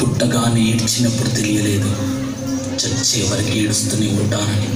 పుట్టగానే ఏడ్చినప్పుడు తెలియలేదు చచ్చే వరకు ఏడుస్తూనే ఉంటానని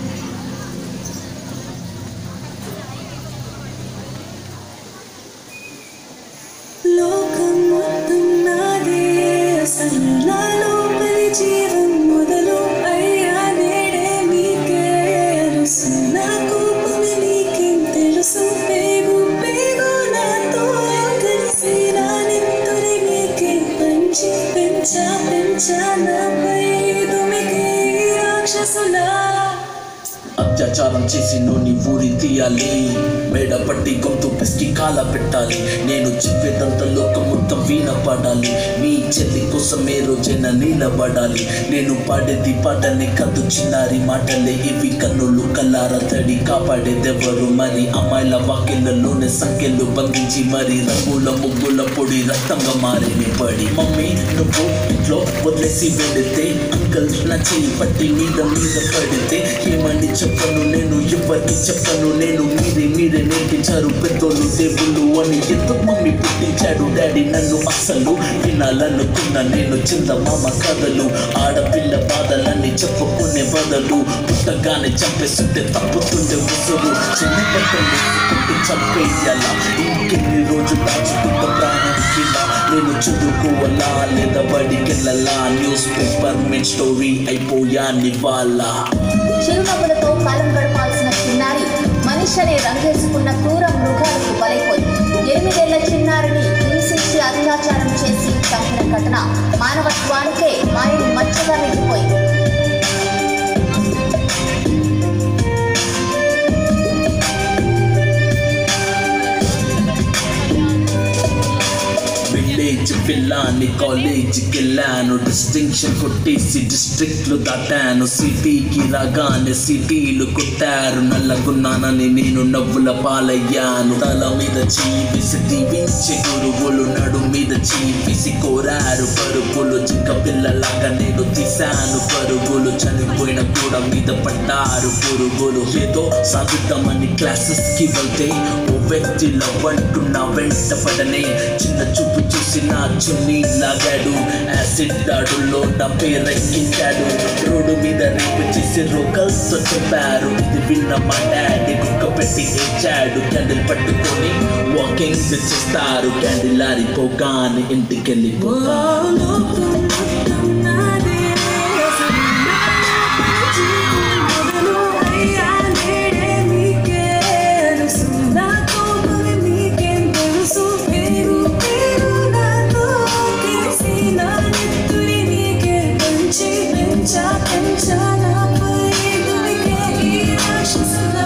లోకం మొత్తం నాదే అసలు నాలో పది జీవం మొదలు అయ్యా నేడే మీకే అరుసు నా కోపమే మీకేం తెలుసు పేగు పేగు నాతో కలిసి నా నెత్తురి మీకే పంచి పెంచా పెంచా నాపై దుమికే రాక్షసులా అత్యాచారం చేసి నోని ఊరి తీయాలి మేడ పట్టి గొంతు పిసికి కాల పెట్టాలి నేను చెప్పేదంత లోకం మొత్తం వీణ పాడాలి మీ చెల్లి కోసం ఏ రోజైనా నిలబడాలి నేను పాడేది పాటనే కద్దు చిన్నారి మాటలే ఇవి కన్నులు కల్లార తడి కాపాడేదెవరు మరి అమ్మాయిల వాకిళ్ళలోనే సంఖ్యలు బంధించి మరి రంగుల ముగ్గుల పొడి రక్తంగా మారిని పడి మమ్మీ నువ్వు ఇంట్లో వదిలేసి వెళితే అంకల్ నా చెయ్యి పట్టి మీద మీద పడితే ఏమని చెప్పను నేను ఎవరికి చెప్పను నేను మీరే మీరే నేర్పించారు పెద్దోళ్ళు దేవుళ్ళు అని ఎందుకు మమ్మీ పుట్టించాడు డాడీ నన్ను అస్సలు వినాలనుకున్న నేను చందమామ కథలు ఆడపిల్ల బాధలన్నీ చెప్పుకునే బదులు పుట్టగానే చంపేస్తుంటే తప్పుతుండే ఉసురు చిన్ని బట్టలు వేసుకుంటే చంపేయాల ఇంకెన్ని రోజులు దాచుకుంట ప్రాణం ఇలా నేను చదువుకోవాలా లేదా బడికెళ్ళాలా న్యూస్ పేపర్ మెన్ స్టోరీ అయిపోయా నివాలా చిరునవ్వులతో కాలం గడపాల్సిన చిన్నారి మనిషి అనే రంగేసుకున్న క్రూర మృగాలకు బలైపోయింది ఎనిమిదేళ్ల చిన్నారిని హింసించి అత్యాచారం చేసి చంపిన ఘటన మానవత్వానికే మాయని మచ్చగా మిగిలిపోయింది విలేజ్ పిల్లాన్ని కాలేజీకి వెళ్ళాను డిస్టింక్షన్ కొట్టేసి డిస్ట్రిక్ట్లు దాటాను సిటీకి రాగానే సిటీలు కొట్టారు నల్లగున్నానని నేను నవ్వుల పాలయ్యాను తల మీద చీపిసి దీవించి గురువులు నడు మీద చీపిసి కోరారు పరుగులు చిక్క పిల్లలాగా నేను తీశాను పరుగులు చనిపోయిన కూడా మీద పడ్డారు పురుగులు ఏదో సాగుతామని క్లాసెస్ కి వెళ్తే ఓ వ్యక్తి లవ్ అంటున్నా వెంట పడనే చిన్న చూపు చూసి నా చున్నీ లాగాడు యాసిడ్ దాడుల్లో నా పేరెక్కించాడు రోడ్డు మీద రేపు చేసి రోకల్తో చెప్పారు ఇది విన్న మా డాడీ కుక్క పెట్టి ఏచాడు క్యాండిల్ పట్టుకొని వాకింగ్ చేస్తారు క్యాండిల్ ఆరిపోగానే ఇంటికి వెళ్ళిపోగా లోకం మొత్తం నాదే అసలు నాలో పది జీవం మొదలు అయ్యా నేడే మీకే అరుసు నా కోపమే మీకేం తెలుసు పేరు పేరు నాతో కలిసి నా నెత్తురి మీకే పంచి పెంచా పెంచా నాపై దుమికే ఈ రాక్షసులా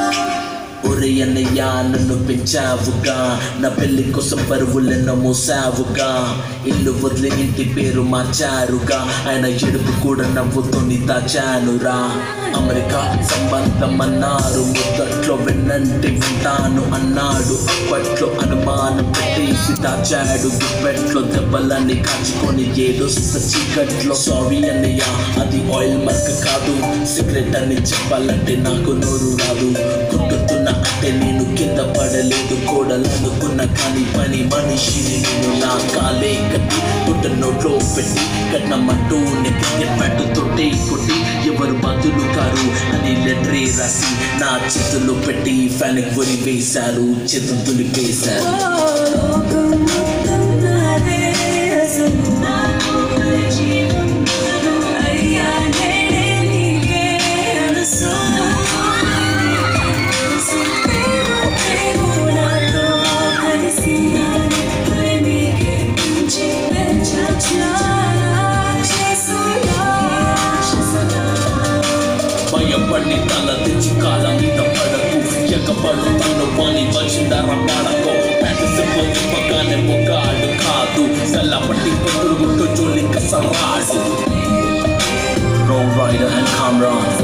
ఒరే అన్నయ్య నన్ను పెంచావుగా నా పెళ్లి కోసం పరువులెన్నో మోసావుగా ఇల్లు వదిలి ఇంటి పేరు మార్చారుగా ఆయన ఎడుపు కూడా నవ్వుతోని దాచానురా అమెరికా సంబంధం అన్నారు మొదట్లో వెన్నంటి వింటాను అన్నాడు అప్పట్లో అనుమానం పెట్టేసి దాచాడు గుప్పెట్లో దెబ్బలన్నీ కాచుకొని ఏడుస్త చీకట్లో సారీ అన్నయ్య అది ఆయిల్ మర్క కాదు సిగరెట్ అని చెప్పాలంటే నాకు నోరు రాదు కుట్టుతున్న అంటే నేను కింద పడలేదు కోడలనుకున్న కానీ పని మనిషిని నేను నా కాలే కట్టి పుట్ట నోట్లో పెట్టి కట్నమంటూ క్రికెట్ బ్యాట్ తోటే కొట్టి ఎవరు బదులు కారు అని లెటరే రాసి నా చేతుల్లో పెట్టి ఫ్యాన్ గురి వేశారు చేతులు దులిపేశారు లోకం మొత్తం నాదే అసలు నాకు పది జీవం మొదలు అయ్యా నేడే నీకే అరుసు పేరు పేరు నాతో కలిసి నా నెత్తురి మీకే పెంచి పెంచా రాక్షసులా రాక్షసులా భయపడి తల తెచ్చి కాల మీద పడకు ఎగబడు తను పని వచ్చిందర పడకో ప్యాంటు సింపు తిప్పగానే మొగాడు కాదు తెల్లపట్టి పొద్దులు గుట్టు జోలి కసరాడు Roll Rider and Kamran